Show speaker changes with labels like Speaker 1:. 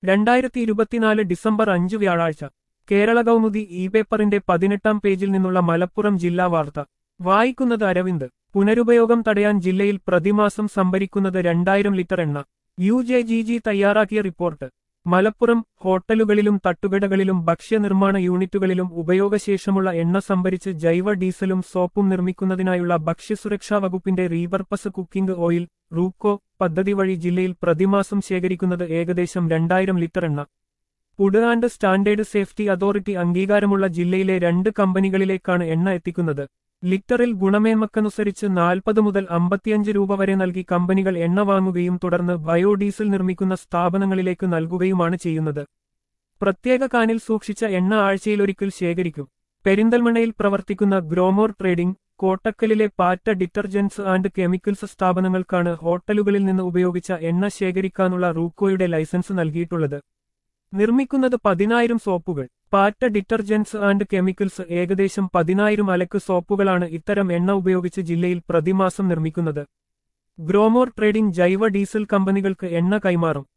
Speaker 1: രണ്ടായിരത്തി ഇരുപത്തിനാല് ഡിസംബർ അഞ്ച് വ്യാഴാഴ്ച കേരള കൗമുദി ഇ പേപ്പറിന്റെ പതിനെട്ടാം പേജിൽ നിന്നുള്ള മലപ്പുറം ജില്ലാ വാർത്ത വായിക്കുന്നത് അരവിന്ദ് പുനരുപയോഗം തടയാൻ ജില്ലയിൽ പ്രതിമാസം സംഭരിക്കുന്നത് രണ്ടായിരം ലിറ്റർ എണ്ണ യു ജെ ജി ജി തയ്യാറാക്കിയ റിപ്പോർട്ട് മലപ്പുറം ഹോട്ടലുകളിലും തട്ടുകടകളിലും ഭക്ഷ്യനിർമ്മാണ യൂണിറ്റുകളിലും ഉപയോഗശേഷമുള്ള എണ്ണ സംഭരിച്ച് ജൈവ ഡീസലും സോപ്പും നിർമ്മിക്കുന്നതിനായുള്ള ഭക്ഷ്യസുരക്ഷാ വകുപ്പിന്റെ റീപർപ്പസ് കുക്കിംഗ് ഓയിൽ റൂക്കോ പദ്ധതി വഴി ജില്ലയിൽ പ്രതിമാസം ശേഖരിക്കുന്നത് ഏകദേശം രണ്ടായിരം ലിറ്റർ എണ്ണ food and standard safety authority അംഗീകാരമുള്ള ജില്ലയിലെ രണ്ട് കമ്പനികളിലേക്കാണ് എണ്ണ എത്തിക്കുന്നത് ലിറ്ററിൽ ഗുണമേന്മക്കനുസരിച്ച് നാൽപ്പത് മുതൽ അമ്പത്തിയഞ്ച് രൂപ വരെ നൽകി കമ്പനികൾ എണ്ണ വാങ്ങുകയും തുടർന്ന് ബയോഡീസൽ നിർമ്മിക്കുന്ന സ്ഥാപനങ്ങളിലേക്ക് നൽകുകയുമാണ് ചെയ്യുന്നത് പ്രത്യേക കാനിൽ സൂക്ഷിച്ച എണ്ണ ആഴ്ചയിലൊരിക്കൽ ശേഖരിക്കും പെരിന്തൽമണ്ണയിൽ പ്രവർത്തിക്കുന്ന ഗ്രോമോർ ട്രേഡിംഗ് കോട്ടക്കലിലെ പാറ്റ ഡിറ്റർജന്റ്സ് ആൻഡ് കെമിക്കൽസ് സ്ഥാപനങ്ങൾക്കാണ് ഹോട്ടലുകളിൽ നിന്ന് ഉപയോഗിച്ച എണ്ണ ശേഖരിക്കാനുള്ള റൂക്കോയുടെ ലൈസൻസ് നൽകിയിട്ടുള്ളത് നിർമ്മിക്കുന്നത് പതിനായിരം സോപ്പുകൾ പാറ്റ ഡിറ്റർജന്റ്സ് ആൻഡ് കെമിക്കൽസ് ഏകദേശം പതിനായിരം അലക്ക് സോപ്പുകളാണ് ഇത്തരം എണ്ണ ഉപയോഗിച്ച് ജില്ലയിൽ പ്രതിമാസം നിർമ്മിക്കുന്നത് ഗ്രോമോർ ട്രേഡിംഗ് ജൈവ ഡീസൽ കമ്പനികൾക്ക് എണ്ണ കൈമാറും